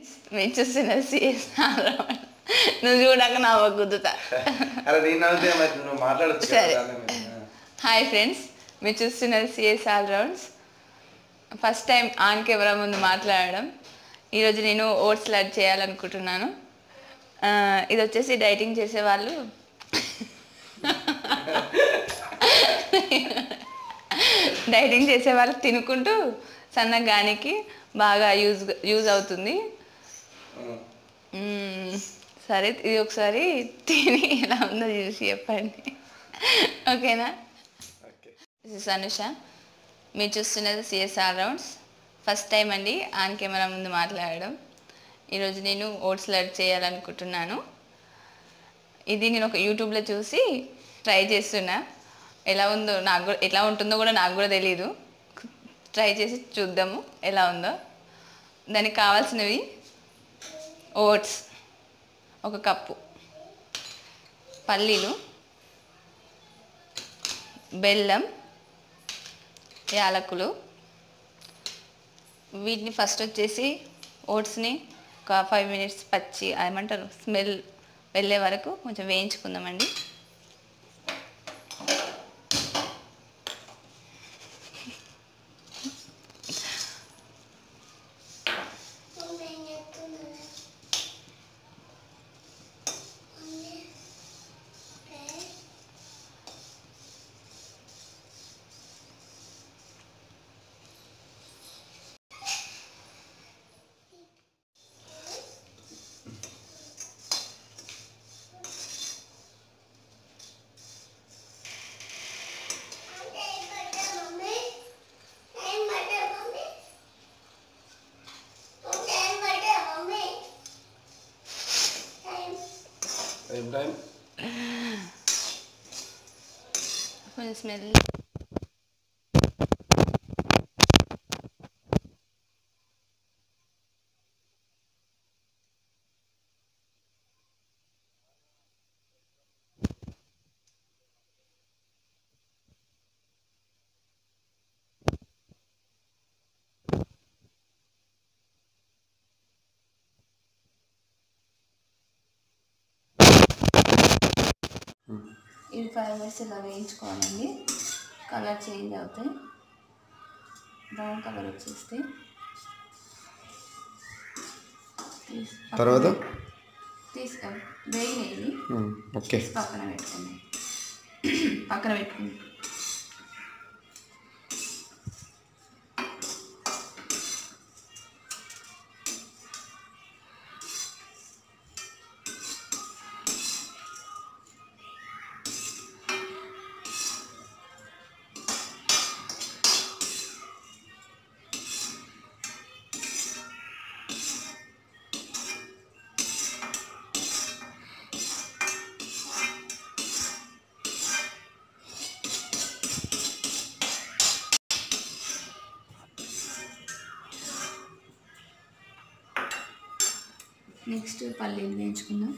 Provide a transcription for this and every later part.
Friends మీరు చూస్తున్న CS నువ్వు చూడక నా గుద్దుతా అరే నేను నవ్వుతే మరి నువ్వు మాట్లాడచ్చు సరే. హాయ్ ఫ్రెండ్స్ మీరు చూస్తున్నది C S all rounds first time on camera ముందు మాట్లాడడం ఈరోజు నేను ఓట్స్ లడ్ చేయాలనుకుంటున్నాను ఆ, ఇది వచ్చేసి డైటింగ్ చేసేవాళ్ళు డైటింగ్ చేసేవాళ్ళు తినుకుంటూ సన్నగానికి బాగా యూజ్ యూజ్ అవుతుంది మ్మ్. సరే ఇది ఒకసారి తిని ఎలా ఉందో చూసి చెప్పండి ఓకేనా ఓకే దిస్ ఇస్ అనుష మీరు చూస్తున్నది సిఎస్ఆర్ రౌండ్స్ ఫస్ట్ టైం అండి ఆన్ కెమెరా ముందు మాట్లాడడం ఈరోజు నేను ఓట్స్ లడ్ చేయాలనుకుంటున్నాను ఇది నేను ఒక యూట్యూబ్లో చూసి ట్రై చేస్తున్నా ఎలా ఉందో నాకు కూడా ఎట్లా ఉంటుందో కూడా నాకు కూడా తెలియదు ట్రై చేసి చూద్దాము ఎలా ఉందో దానికి కావాల్సినవి ఓట్స్ ఒక కప్పు పల్లీలు బెల్లం యాలకులు వీటిని ఫస్ట్ వచ్చేసి ఓట్స్ని ఒక ఫైవ్ మినిట్స్ పచ్చి ఏమంటారు స్మెల్ వెళ్ళే వరకు కొంచెం వేయించుకుందామండి ఏం టైం కొంచెం స్మెల్ ఇవి ఫైవ్ మినిట్స్ ఇలా వేయించుకోవాలండి కలర్ చేంజ్ అవుతాయి బ్రౌన్ కలర్ వచ్చేస్తే తీసి పక్కన తర్వాత? తీసుకో వేగినవి ఓకే పక్కన పెట్టుకుంది పక్కన పెట్టుకుంది నెక్స్ట్ పల్లీలు వేయించుకుందాం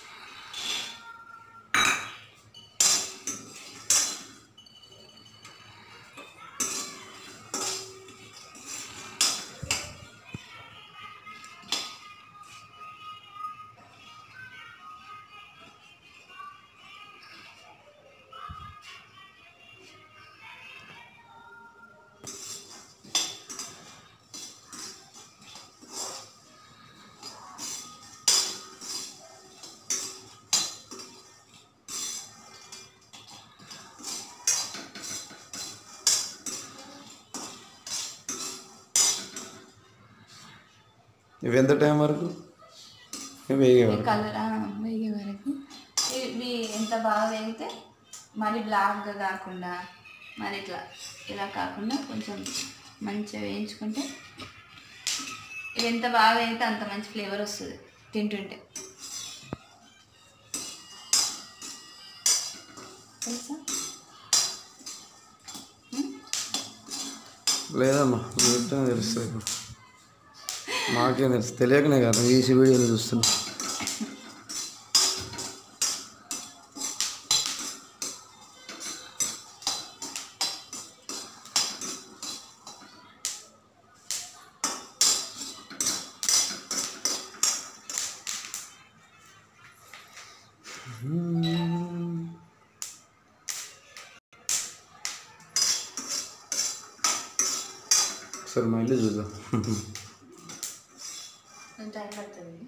ఇవి ఎంత టైం వరకు ఇవి వేగే వరకు కలర్ వేగే వరకు ఇవి ఎంత బాగా వేగితే మరి బ్లాక్గా కాకుండా మరి ఇట్లా ఇలా కాకుండా కొంచెం మంచిగా వేయించుకుంటే ఇవి ఎంత బాగా వేగితే అంత మంచి ఫ్లేవర్ వస్తుంది తింటుంటే తెలుసా లేదమ్మా మీతో తెలుస్తుంది ఇప్పుడు మాకేం తెలుసు తెలియకనే కదా ఈసీ వీడియోలు చూస్తున్నా ఒకసారి మా ఇల్లు చూద్దాం టైం పడుతుంది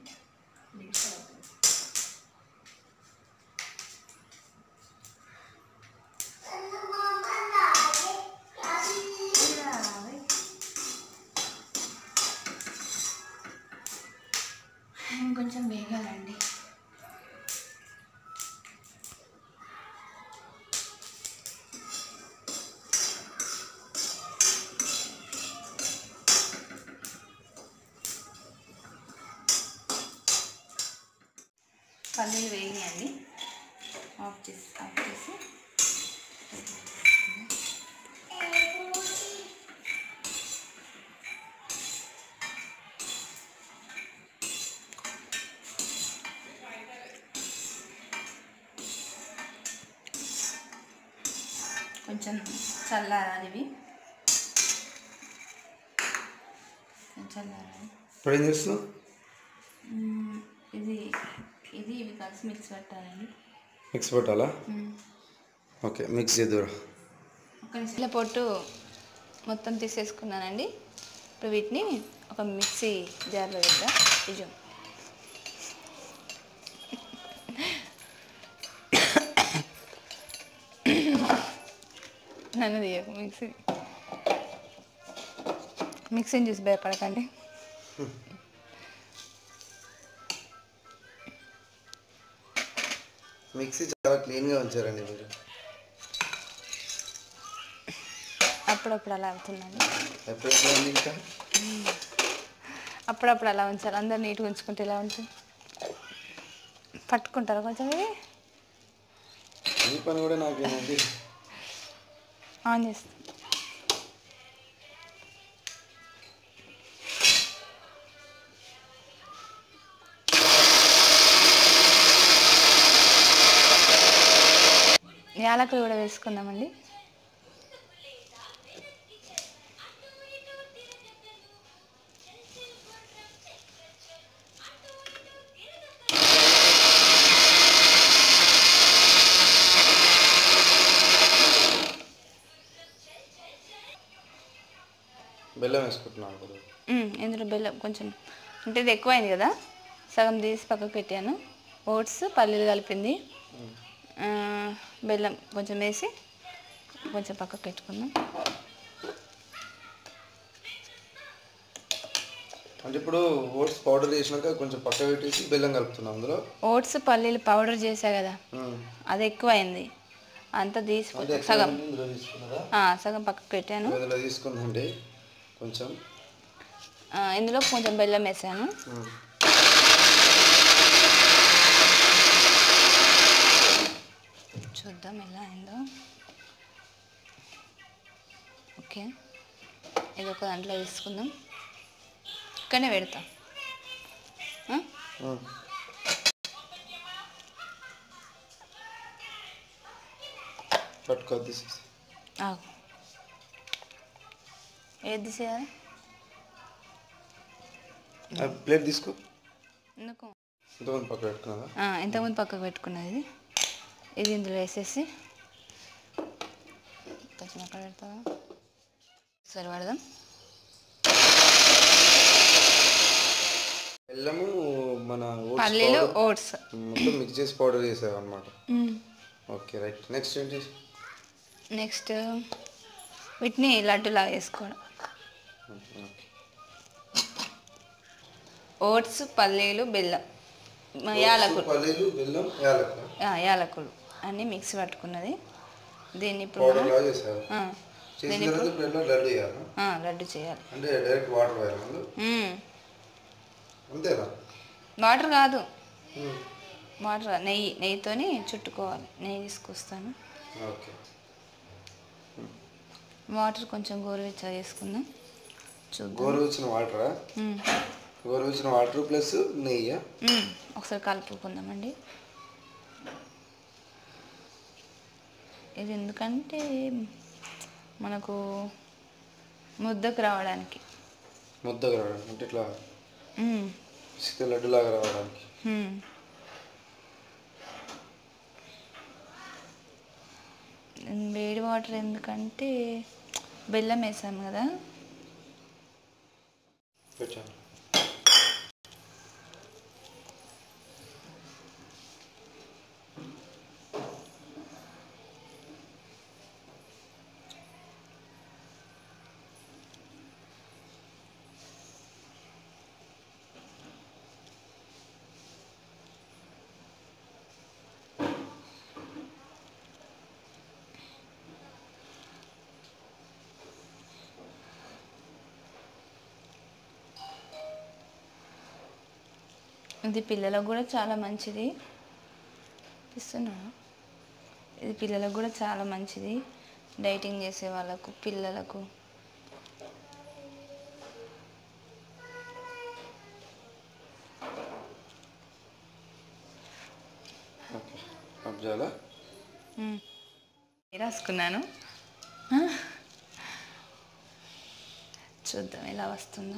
కొంచెం వేగాలండి పల్లీలు వేగినాయండి ఆఫ్ చేసి ఆఫ్ చేసి కొంచెం చల్లారాలి ఇవి కొంచెం చల్లారాలి ఇప్పుడు ఏం చేస్తున్నావు మ్మ్. ఇది ఇది ఇవి కలిసి మిక్స్ పెట్టాలండి మిక్స్ పెట్టాలా ఓకే మిక్స్ చేద్దురా ఒక నిమిషం పొట్టు మొత్తం తీసేసుకున్నానండి ఇప్పుడు వీటిని ఒక మిక్సీ జార్లో వేద్దాం నిజం నన్ను తీయకు మిక్సీ మిక్సీని చూసి భయపడకండి మిక్సీ చాలా క్లీన్గా ఉంచారండి మీరు అప్పుడప్పుడు అలా అవుతుందండి ఎప్పుడు ఇంకా అప్పుడప్పుడు అలా ఉంచాలి అందరు నీట్గా ఉంచుకుంటే ఇలా ఉంటుంది పట్టుకుంటారా కొంచెం ఇది ఈ పని కూడా నాకేనండి ఆన్ చేస్తా యాలకులు కూడా వేసుకుందామండి బెల్లం వేసుకుంటున్నాను ఇప్పుడు మ్మ్, ఇందులో బెల్లం కొంచెం అంటే ఇది ఎక్కువైంది కదా సగం తీసి పక్కకు పెట్టాను ఓట్స్ పల్లీలు కలిపింది ఆ, బెల్లం కొంచెం వేసి కొంచెం పక్కకు పెట్టుకుందాం అంటే ఇప్పుడు ఓట్స్ పౌడర్ చేసినాక కొంచెం పక్క పెట్టేసి బెల్లం కలుపుతున్నాం అందులో ఓట్స్ పల్లీలు పౌడర్ చేసా కదా ఉమ్. అది ఎక్కువైంది అంతా తీసి అంటే ఎక్కడ సగం ఉంది? ఇందులో తీసుకున్నారా ఆ, సగం పక్కకు పెట్టాను ఇందులో తీసుకుందండి కొంచెం ఆ, ఇందులో కొంచెం బెల్లం వేసాను ఉమ్. చూద్దాం ఎలా అయిందో ఓకే ఇది ఒక దాంట్లో తీసుకుందాం ఇక్కడనే పెడతాం ఆ? ఉమ్. పట్టుకో తీసేసి ఆగు ఏది తీసేయాలి ఆ ప్లేట్ తీసుకో ఎందుకు ఇంతమంది పక్క పెట్టుకున్నారా ఆ, ఇంతకుముందు పక్కకు పెట్టుకున్నది ఇది ఇది ఇందులో వేసేసి కొంచెం అక్కడ పెడతావా సరే పడదాం బెల్లము మన ఓట్స్ పల్లీలు పౌడర్ ఓట్స్ మొత్తం మిక్స్ చేసి పౌడర్ చేసావు అనమాట ఓకే రైట్ నెక్స్ట్ ఏంటి నెక్స్ట్ వీటిని లడ్డులా వేసుకోవడం ఓకే ఓట్స్ పల్లీలు బెల్లం మ- యాలకులు పల్లీలు బెల్లం యాలకులు ఆ, యాలకులు అన్నీ మిక్స్ పట్టుకున్నది దీన్ని ఇప్పుడు పౌడర్ మనం లాగా చేసారు ఆ, చేసిన తర్వాత ఇప్పుడు ఎట్లా లడ్డు చేయాలి ఆ, లడ్డు చేయాలి అంటే డైరెక్ట్ వాటర్ పోయాలి ముందు మ్మ్. అంతేనా వాటర్ కాదు ఉమ్. వాటర్ కాదు, నెయ్యి నెయ్యితోని చుట్టుకోవాలి నెయ్యి తీసుకొస్తాను ఓకే వాటర్ కొంచెం గోరువెచ్చగా చేసుకుందాం చూద్దాం గోరువెచ్చిన వాటరా మ్మ్. గోరువెచ్చిన వాటర్ ప్లస్ నెయ్యి మ్మ్. ఒకసారి కలుపుకుందామండి ఇది ఎందుకంటే మనకు ముద్దకు రావడానికి ముద్దగా రావడానికి అంటే ఇట్లా మ్మ్. చిత్త లడ్డులాగా రావడానికి మ్మ్. వేడి వాటర్ ఎందుకంటే బెల్లం వేసాము కదా పెట్టాను ఇది పిల్లలకు కూడా చాలా మంచిది ఇస్తున్నా ఇది పిల్లలకు కూడా చాలా మంచిది డైటింగ్ చేసే వాళ్ళకు పిల్లలకు ఓకే ఆఫ్ చేయాలా మ్మ్. రాసుకున్నాను చూద్దాం ఎలా వస్తుందో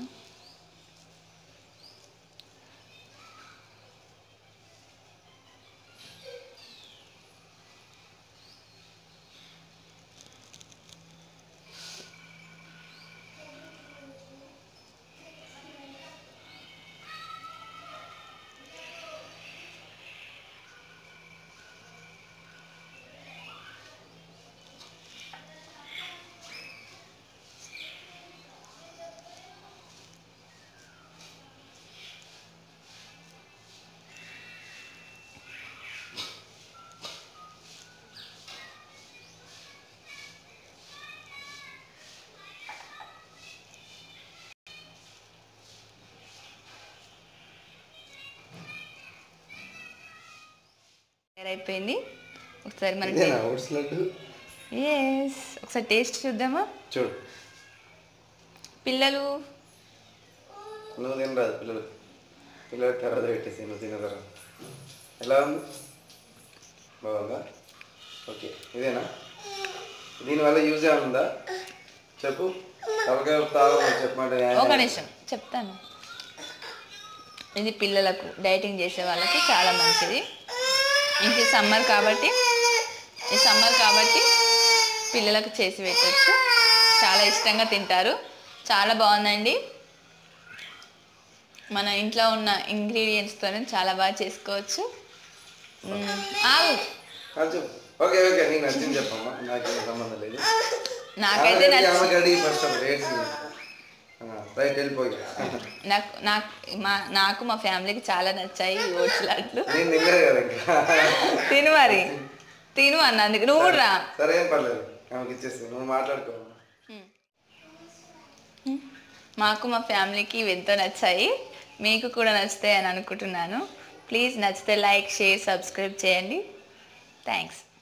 తయారు అయిపోయింది ఒకసారి మనం ఇదేనా ఓట్స్ లడ్డు ఎస్ ఒకసారి టేస్ట్ చూద్దామా చూడు పిల్లలు నువ్వు తినరాదు పిల్లలు పిల్లలకి తర్వాత పెట్టేసి నువ్వు తిన్న తర్వాత ఎలా ఉంది బాగుందా ఓకే ఇదేనా దీనివల్ల యూజ్ ఏమైనా ఉందా చెప్పు తలకాయ తాగమని చెప్పమంటే ఒక నిమిషం చెప్తాను ఇది పిల్లలకు డైటింగ్ చేసే వాళ్ళకి చాలా మంచిది ఇంక సమ్మర్ కాబట్టి ఈ సమ్మర్ కాబట్టి పిల్లలకు చేసి పెట్టచ్చు చాలా ఇష్టంగా తింటారు చాలా బాగుందండి మన ఇంట్లో ఉన్న ఇంగ్రీడియంట్స్తో చాలా బాగా చేసుకోవచ్చు మ్మ్. ఆగు ఆ, చెప్పు ఓకే ఓకే నీకు నచ్చింది చెప్పమ్మా నాకు ఏం సంబంధం లేదు నాకైతే నచ్చి ఆమెకి అడిగి ఫస్ట్ ఒక రేట్స్ రైట్ వెళ్ళిపోయి నాకు నాకు మా నాకు మా ఫ్యామిలీకి చాలా నచ్చాయి ఈ ఓట్స్ లడ్లు నేను తినలేదు కదా ఇంకా తిను మరి తిను అన్నందుకు నువ్వు కూడా రా సరే ఏం పర్లేదు ఆమెకి ఇచ్చేసి నువ్వు మాట్లాడుకో మాకు మా ఫ్యామిలీకి ఇవి ఎంతో నచ్చాయి మీకు కూడా నచ్చుతాయి అని అనుకుంటున్నాను ప్లీజ్ నచ్చితే లైక్ షేర్ సబ్స్క్రైబ్ చేయండి థ్యాంక్స్